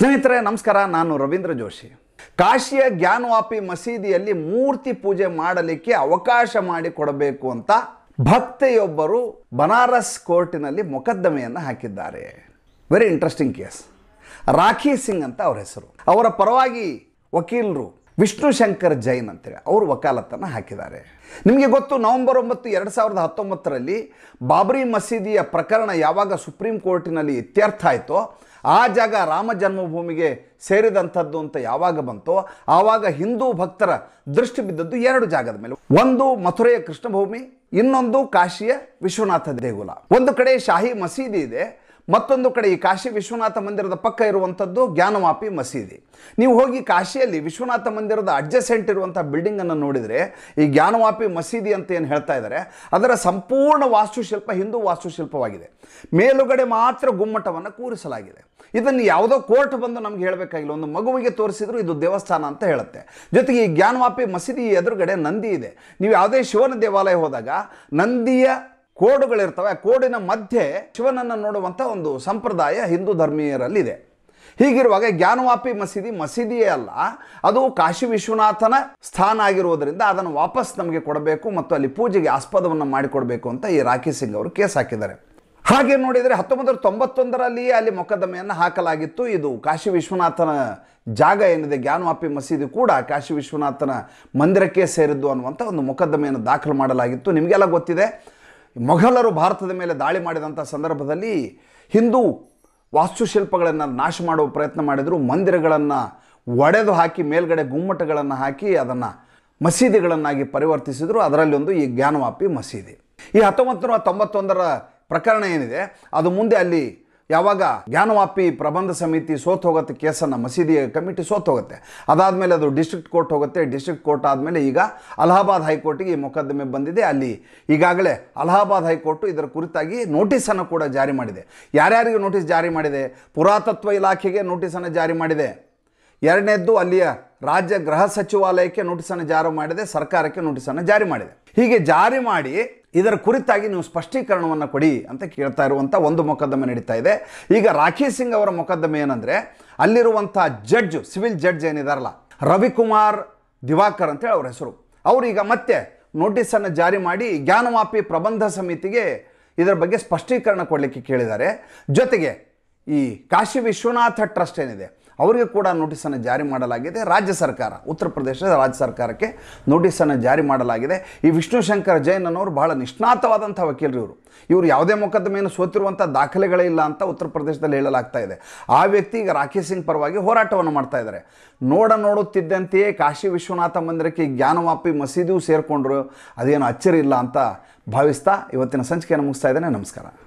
ಸ್ನೇಹಿತರೆ ನಮಸ್ಕಾರ ನಾನು ರವೀಂದ್ರ ಜೋಶಿ ಕಾಶಿಯ ಜ್ಞಾನವಾಪಿ ಮಸೀದಿಯಲ್ಲಿ ಮೂರ್ತಿ ಪೂಜೆ ಮಾಡಲಿಕ್ಕೆ ಅವಕಾಶ ಮಾಡಿಕೊಡಬೇಕು ಅಂತ ಭಕ್ತೆಯೊಬ್ಬರು ಬನಾರಸ್ ಕೋರ್ಟಿನಲ್ಲಿ ಮೊಕದ್ದಮೆಯನ್ನು ಹಾಕಿದ್ದಾರೆ very interesting case Rakhi Singh ಅಂತ ಅವ್ರ ಹೆಸರು ಅವರ ಪರವಾಗಿ ವಕೀಲರು ವಿಷ್ಣು ಶಂಕರ್ ಜೈನ್ ಅಂತೇಳಿ ಅವರು ವಕಾಲತ್ತನ್ನು ಹಾಕಿದ್ದಾರೆ ನಿಮಗೆ ಗೊತ್ತು ನವೆಂಬರ್ ಒಂಬತ್ತು ಎರಡು ಸಾವಿರದ ಹತ್ತೊಂಬತ್ತರಲ್ಲಿ ಬಾಬರಿ ಮಸೀದಿಯ ಪ್ರಕರಣ ಯಾವಾಗ ಸುಪ್ರೀಂ ಕೋರ್ಟಿನಲ್ಲಿ ಇತ್ಯರ್ಥ ಆಯಿತೋ ಆ ಜಾಗ ರಾಮ ಜನ್ಮಭೂಮಿಗೆ ಸೇರಿದಂಥದ್ದು ಅಂತ ಯಾವಾಗ ಬಂತೋ ಆವಾಗ ಹಿಂದೂ ಭಕ್ತರ ದೃಷ್ಟಿ ಬಿದ್ದದ್ದು ಎರಡು ಜಾಗದ ಮೇಲೆ ಒಂದು ಮಥುರೆಯ ಕೃಷ್ಣಭೂಮಿ ಇನ್ನೊಂದು ಕಾಶಿಯ ವಿಶ್ವನಾಥ ದೇಗುಲ ಒಂದು ಕಡೆ ಶಾಹಿ ಮಸೀದಿ ಇದೆ ಮತ್ತೊಂದು ಕಡೆ ಈ ಕಾಶಿ ವಿಶ್ವನಾಥ ಮಂದಿರದ ಪಕ್ಕ ಇರುವಂಥದ್ದು ಜ್ಞಾನವಾಪಿ ಮಸೀದಿ ನೀವು ಹೋಗಿ ಕಾಶಿಯಲ್ಲಿ ವಿಶ್ವನಾಥ ಮಂದಿರದ ಅಡ್ಜಸೆಂಟ್ ಇರುವಂಥ ಬಿಲ್ಡಿಂಗನ್ನು ನೋಡಿದರೆ ಈ ಜ್ಞಾನವಾಪಿ ಮಸೀದಿ ಅಂತ ಏನು ಹೇಳ್ತಾ ಇದ್ದಾರೆ ಅದರ ಸಂಪೂರ್ಣ ವಾಸ್ತುಶಿಲ್ಪ ಹಿಂದೂ ವಾಸ್ತುಶಿಲ್ಪವಾಗಿದೆ ಮೇಲುಗಡೆ ಮಾತ್ರ ಗುಮ್ಮಟವನ್ನು ಕೂರಿಸಲಾಗಿದೆ ಇದನ್ನು ಯಾವುದೋ ಕೋರ್ಟ್ ಬಂದು ನಮ್ಗೆ ಹೇಳಬೇಕಾಗಿಲ್ಲ ಒಂದು ಮಗುವಿಗೆ ತೋರಿಸಿದ್ರು ಇದು ದೇವಸ್ಥಾನ ಅಂತ ಹೇಳುತ್ತೆ ಜೊತೆಗೆ ಈ ಜ್ಞಾನವಾಪಿ ಮಸೀದಿ ಎದುರುಗಡೆ ನಂದಿ ಇದೆ ನೀವು ಯಾವುದೇ ಶಿವನ ದೇವಾಲಯ ಹೋದಾಗ ನಂದಿಯ ಕೋಡುಗಳಿರ್ತವೆ ಆ ಕೋಡಿನ ಮಧ್ಯೆ ಶಿವನನ್ನು ನೋಡುವಂಥ ಒಂದು ಸಂಪ್ರದಾಯ ಹಿಂದೂ ಧರ್ಮೀಯರಲ್ಲಿದೆ ಹೀಗಿರುವಾಗ ಜ್ಞಾನವಾಪಿ ಮಸೀದಿ ಮಸೀದಿಯೇ ಅಲ್ಲ ಅದು ಕಾಶಿ ವಿಶ್ವನಾಥನ ಸ್ಥಾನ ಆಗಿರುವುದರಿಂದ ಅದನ್ನು ವಾಪಸ್ ನಮಗೆ ಕೊಡಬೇಕು ಮತ್ತು ಅಲ್ಲಿ ಪೂಜೆಗೆ ಆಸ್ಪದವನ್ನು ಮಾಡಿಕೊಡಬೇಕು ಅಂತ ಈ ರಾಖಿ ಸಿಂಗ್ ಅವರು ಕೇಸ್ ಹಾಕಿದ್ದಾರೆ ಹಾಗೆ ನೋಡಿದರೆ ಹತ್ತೊಂಬತ್ತು ತೊಂಬತ್ತೊಂದರಲ್ಲಿಯೇ ಅಲ್ಲಿ ಮೊಕದ್ದಮೆಯನ್ನು ಹಾಕಲಾಗಿತ್ತು ಇದು ಕಾಶಿ ವಿಶ್ವನಾಥನ ಜಾಗ ಏನಿದೆ ಜ್ಞಾನವಾಪಿ ಮಸೀದಿ ಕೂಡ ಕಾಶಿ ವಿಶ್ವನಾಥನ ಮಂದಿರಕ್ಕೆ ಸೇರಿದ್ದು ಅನ್ನುವಂಥ ಒಂದು ಮೊಕದ್ದಮೆಯನ್ನು ದಾಖಲು ಮಾಡಲಾಗಿತ್ತು ನಿಮಗೆಲ್ಲ ಗೊತ್ತಿದೆ ಮೊಘಲರು ಭಾರತದ ಮೇಲೆ ದಾಳಿ ಮಾಡಿದಂಥ ಸಂದರ್ಭದಲ್ಲಿ ಹಿಂದೂ ವಾಸ್ತುಶಿಲ್ಪಗಳನ್ನು ನಾಶ ಮಾಡುವ ಪ್ರಯತ್ನ ಮಾಡಿದರು ಮಂದಿರಗಳನ್ನು ಒಡೆದು ಹಾಕಿ ಮೇಲ್ಗಡೆ ಗುಮ್ಮಟಗಳನ್ನು ಹಾಕಿ ಅದನ್ನು ಮಸೀದಿಗಳನ್ನಾಗಿ ಪರಿವರ್ತಿಸಿದರು ಅದರಲ್ಲಿ ಒಂದು ಈ ಜ್ಞಾನವಾಪಿ ಮಸೀದಿ ಈ ಹತ್ತೊಂಬತ್ತು ನೂರ ತೊಂಬತ್ತೊಂದರ ಪ್ರಕರಣ ಏನಿದೆ ಅದು ಮುಂದೆ ಅಲ್ಲಿ ಯಾವಾಗ ಜ್ಞಾನವಾಪಿ ಪ್ರಬಂಧ ಸಮಿತಿ ಸೋತ್ ಹೋಗುತ್ತೆ ಕೇಸನ್ನು ಮಸೀದಿಯ ಕಮಿಟಿ ಸೋತ್ ಹೋಗುತ್ತೆ ಅದಾದಮೇಲೆ ಅದು ಡಿಸ್ಟ್ರಿಕ್ಟ್ ಕೋರ್ಟ್ ಹೋಗುತ್ತೆ ಡಿಸ್ಟ್ರಿಕ್ಟ್ ಕೋರ್ಟ್ ಆದಮೇಲೆ ಈಗ ಅಲಹಾಬಾದ್ ಹೈಕೋರ್ಟಿಗೆ ಈ ಮೊಕದ್ದಮೆ ಬಂದಿದೆ ಅಲ್ಲಿ ಈಗಾಗಲೇ ಅಲಹಾಬಾದ್ ಹೈಕೋರ್ಟು ಇದರ ಕುರಿತಾಗಿ ನೋಟಿಸನ್ನು ಕೂಡ ಜಾರಿ ಮಾಡಿದೆ ಯಾರ್ಯಾರಿಗೆ ನೋಟಿಸ್ ಜಾರಿ ಮಾಡಿದೆ ಪುರಾತತ್ವ ಇಲಾಖೆಗೆ ನೋಟಿಸನ್ನು ಜಾರಿ ಮಾಡಿದೆ ಎರಡನೇದ್ದು ಅಲ್ಲಿಯ ರಾಜ್ಯ ಗೃಹ ಸಚಿವಾಲಯಕ್ಕೆ ನೋಟಿಸನ್ನು ಜಾರಿ ಮಾಡಿದೆ ಸರ್ಕಾರಕ್ಕೆ ನೋಟಿಸನ್ನು ಜಾರಿ ಮಾಡಿದೆ ಹೀಗೆ ಜಾರಿ ಮಾಡಿ ಇದರ ಕುರಿತಾಗಿ ನೀವು ಸ್ಪಷ್ಟೀಕರಣವನ್ನು ಕೊಡಿ ಅಂತ ಕೇಳ್ತಾ ಇರುವಂಥ ಒಂದು ಮೊಕದ್ದಮೆ ನಡೀತಾ ಇದೆ ಈಗ ರಾಖಿ ಸಿಂಗ್ ಅವರ ಮೊಕದ್ದಮೆ ಏನಂದರೆ ಅಲ್ಲಿರುವಂಥ ಜಡ್ಜ್ ಸಿವಿಲ್ ಜಡ್ಜ್ ಏನಿದಾರಲ್ಲ ರವಿಕುಮಾರ್ ದಿವಾಕರ್ ಅಂತೇಳಿ ಅವ್ರ ಹೆಸರು ಅವರು ಈಗ ಮತ್ತೆ ನೋಟಿಸನ್ನು ಜಾರಿ ಮಾಡಿ ಜ್ಞಾನವಾಪಿ ಪ್ರಬಂಧ ಸಮಿತಿಗೆ ಇದರ ಬಗ್ಗೆ ಸ್ಪಷ್ಟೀಕರಣ ಕೊಡಲಿಕ್ಕೆ ಕೇಳಿದ್ದಾರೆ ಜೊತೆಗೆ ಈ ಕಾಶಿ ವಿಶ್ವನಾಥ ಟ್ರಸ್ಟ್ ಏನಿದೆ ಅವರಿಗೆ ಕೂಡ ನೋಟಿಸನ್ನು ಜಾರಿ ಮಾಡಲಾಗಿದೆ ರಾಜ್ಯ ಸರ್ಕಾರ ಉತ್ತರ ಪ್ರದೇಶದ ರಾಜ್ಯ ಸರ್ಕಾರಕ್ಕೆ ನೋಟಿಸನ್ನು ಜಾರಿ ಮಾಡಲಾಗಿದೆ ಈ ವಿಷ್ಣು ಶಂಕರ್ ಜೈನ್ ಅನ್ನೋರು ಬಹಳ ನಿಷ್ಣಾತವಾದಂಥ ವಕೀಲರು ಇವರು ಇವರು ಯಾವುದೇ ಮೊಕದ್ದಮೆಯನ್ನು ಸೋತಿರುವಂಥ ದಾಖಲೆಗಳೇ ಇಲ್ಲ ಅಂತ ಉತ್ತರ ಪ್ರದೇಶದಲ್ಲಿ ಹೇಳಲಾಗ್ತಾ ಇದೆ ಆ ವ್ಯಕ್ತಿ ಈಗ ರಾಖಿ ಸಿಂಗ್ ಪರವಾಗಿ ಹೋರಾಟವನ್ನು ಮಾಡ್ತಾ ಇದ್ದಾರೆ ನೋಡ ನೋಡುತ್ತಿದ್ದಂತೆಯೇ ಕಾಶಿ ವಿಶ್ವನಾಥ ಮಂದಿರಕ್ಕೆ ಜ್ಞಾನವಾಪಿ ಮಸೀದಿಯೂ ಸೇರಿಕೊಂಡ್ರು ಅದೇನು ಅಚ್ಚರಿ ಇಲ್ಲ ಅಂತ ಭಾವಿಸ್ತಾ ಇವತ್ತಿನ ಸಂಚಿಕೆಯನ್ನು ಮುಗಿಸ್ತಾ ಇದ್ದೇನೆ ನಮಸ್ಕಾರ